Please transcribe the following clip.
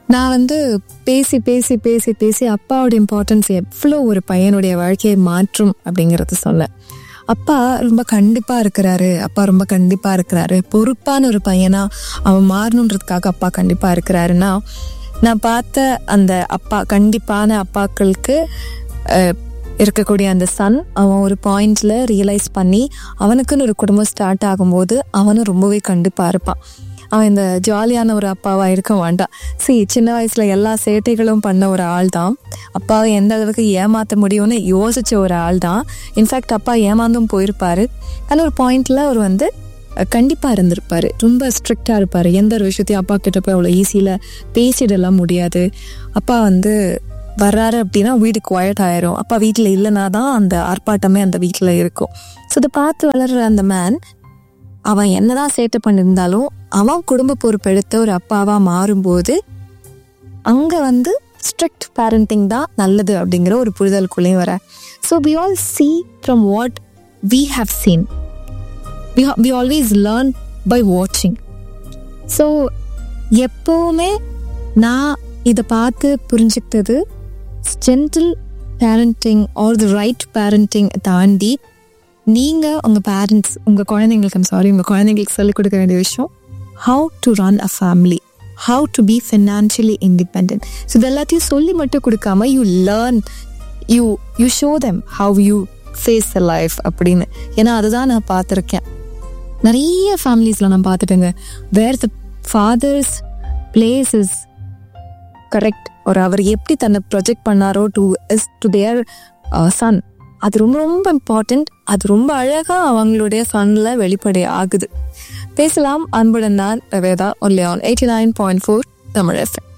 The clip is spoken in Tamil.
நான் வந்து பேசி பேசி பேசி பேசி அப்பாவோட இம்பார்ட்டன்ஸ் எவ்வளோ ஒரு பையனுடைய வாழ்க்கையை மாற்றும் அப்படிங்கிறது சொன்னேன் அப்பா ரொம்ப கண்டிப்பாக இருக்கிறாரு அப்பா ரொம்ப கண்டிப்பாக இருக்கிறாரு பொறுப்பான ஒரு பையனா அவன் மாறணுன்றதுக்காக அப்பா கண்டிப்பாக இருக்கிறாருன்னா நான் பார்த்த அந்த அப்பா கண்டிப்பான அப்பாக்களுக்கு அஹ், இருக்கக்கூடிய அந்த சன் அவன் ஒரு பாயிண்ட்ல ரியலைஸ் பண்ணி அவனுக்குன்னு ஒரு குடும்பம் ஸ்டார்ட் ஆகும்போது அவனும் ரொம்பவே கண்டிப்பாக இருப்பான் அவன் இந்த ஜாலியான ஒரு அப்பாவா இருக்க வேண்டாம் சி சின்ன வயசுல எல்லா சேட்டைகளும் பண்ண ஒரு ஆள் தான் அப்பாவை எந்த அளவுக்கு ஏமாத்த முடியும்னு யோசிச்ச ஒரு ஆள் தான் இன்ஃபேக்ட் அப்பா ஏமாந்தும் போயிருப்பாரு ஆனால் ஒரு பாயிண்ட்ல அவர் வந்து அஹ், கண்டிப்பா இருந்திருப்பாரு ரொம்ப ஸ்ட்ரிக்டா இருப்பாரு எந்த ஒரு விஷயத்தையும் அப்பா கிட்ட போய் அவ்வளோ ஈஸியில பேசிடலாம் முடியாது அப்பா வந்து வர்றாரு அப்படின்னா வீடு குவாய்ட் ஆயிரும் அப்பா வீட்டில் இல்லைனா தான் அந்த ஆர்ப்பாட்டமே அந்த வீட்டில் இருக்கும் ஸோ இதை பார்த்து வளர்ற அந்த மேன் அவன் என்னதான் சேட்டை பண்ணியிருந்தாலும் அவன் குடும்ப பொறுப்பெடுத்த ஒரு அப்பாவா மாறும்போது அங்க வந்து ஸ்ட்ரிக்ட் பேரண்டிங் தான் நல்லது அப்படிங்கிற ஒரு புரிதலுக்குள்ளேயும் வர so we all see from what we have seen we we always learn by வாட்சிங் ஸோ எப்போவுமே நான் இதை பார்த்து புரிஞ்சுக்கிட்டது gentle parenting are the right parenting தாண்டி நீங்கள் உங்கள் பேரண்ட்ஸ் உங்கள் குழந்தைங்களுக்கு ஐம் சாரி உங்கள் குழந்தைங்களுக்கு சொல்லிக் கொடுக்க வேண்டிய விஷயம் how to run a family how to be financially independent so இது எல்லாத்தையும் சொல்லி மட்டும் கொடுக்காம you learn you you show them how you face the life அப்படின்னு ஏன்னா அதுதான் நான் பார்த்துருக்கேன் நிறைய ஃபேமிலிஸில் நான் பார்த்துட்டேங்க where the father's place is correct ஒரு அவர் எப்படி தன்னை ப்ரொஜெக்ட் பண்ணாரோ to is to their son அது ரொம்ப ரொம்ப இம்பார்ட்டண்ட் அது ரொம்ப அழகாக அவங்களுடைய சன்னில் வெளிப்படை ஆகுது பேசலாம் அன்புடன் நான் வேதா ஒல்லியான் eighty nine point four Tamil FM